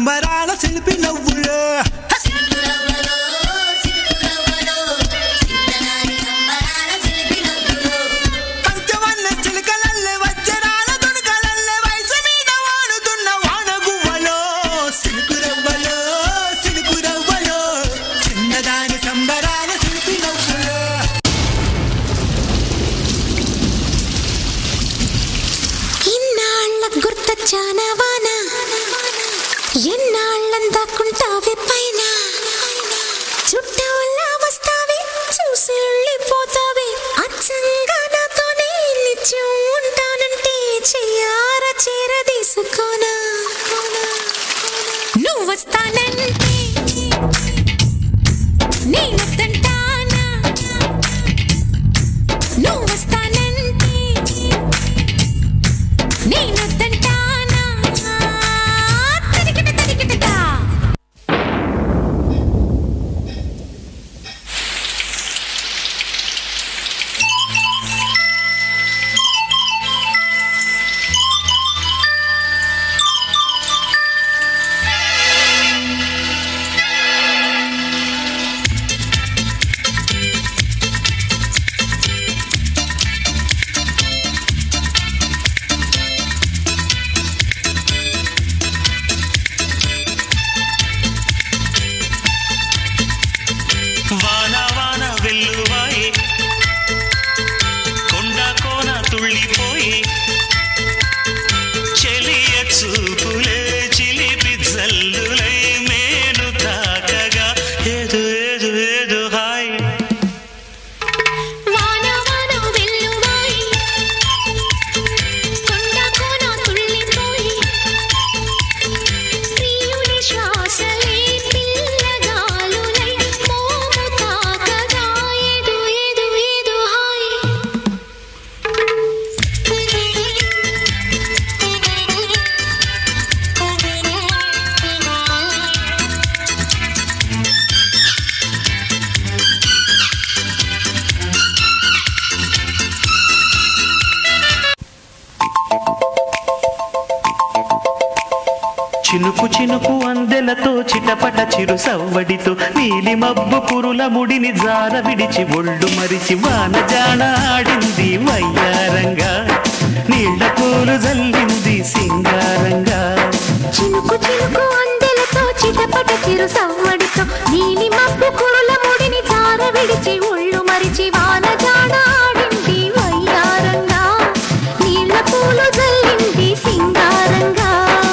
సంబరాల శిల్పి నవ్వులు పంచవన్న చిలుకలల్లే వజ్రాల దునుకలల్లే వయసు మీద వాడుతున్న వాన గువ్వలో సిలుకు రవ్వలో సిలుకు రవ్వలో చిన్నదాని సంబరాల శిల్పి నవ్వులు ఇన్నాళ్ళ గుర్తొచ్చానా వాన ఎన్నాళ్ళని దాక్కుంటావే పైన చుట్టూలా వస్తావే చూసి వెళ్ళిపోతావే అచ్చంగా నాతోనే నిత్యం ఉంటానంటే చెయ్యార చేర తీసుకోనా నువ్వు వస్తానంటే నేనొద్దంటానా నువ్వు వస్తానంటే నేనొద్దంటానా తరిగిట తరిగిటగా వాన వాన వెల్లువాయి కొండ కోన తుళ్ళిపోయి చెలియ చూపులే చిలిపి జల్లులై మేను తాకగా ఏదు ఏదు ఏదు హాయ్ వాన వాన వెల్లువాయి కొండ కోన తుళ్ళిపోయి ప్రియుని శ్వాసలే పిల్లగాలులై మోము తాకగా ఏదు ఏదు ఏదు హాయ్ చినుకు చినుకు అందెలతో చిటపట చిరు సవ్వడితో నీలి మబ్బు పురుల ముడిని జార విడిచి ఒళ్ళు మరిచి వాన జాడ ఆడింది వయ్యారంగా నీళ్ల పూలు జల్లింది సింగారంగా చినుకు చినుకు అందెలతో చిటపట చిరు సవ్వడితో నీలి మబ్బు కురుల ముడిని జార విడిచి ఒళ్ళు మరిచి వాన జాడ ఆడింది వయ్యారంగా నీళ్ళ పూలు జల్లింది సింగారంగా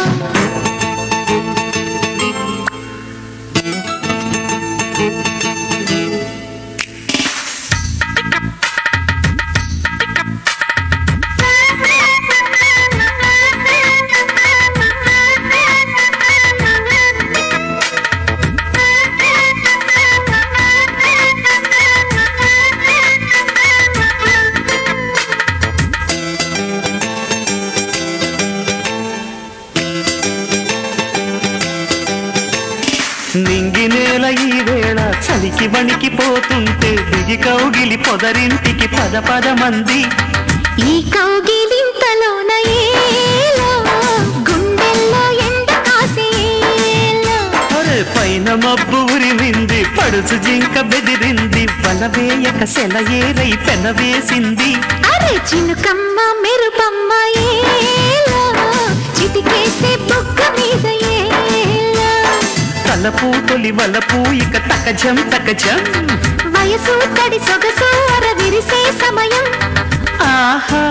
నింగి నేల ఈ వేళ చలికి వణికిపోతుంటే దిగి కౌగిలి పొదరింటికి పద పద మంది ఈ కౌగిలింతలోన ఏలో గుండెల్లో ఎండ కాసేలో అరే పైన మబ్బు ఉరిమింది పడుచు జింక బెదిరింది వల వేయక సెలయేరై పెన వేసింది అరే చినుకమ్మ మెరుపమ్మ ఏలో చిటికేసే బుగ్గ మీద ఏలో తలపు తొలి వలపు ఇక తకజం తకజం వయసు తడి సొగసు అర విరిసే సమయం ఆహా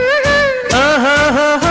ఓహోహోహో.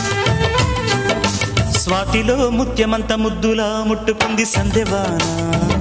స్వాతిలో ముత్యమంత ముద్దులా ముట్టుకుంది సందెవాన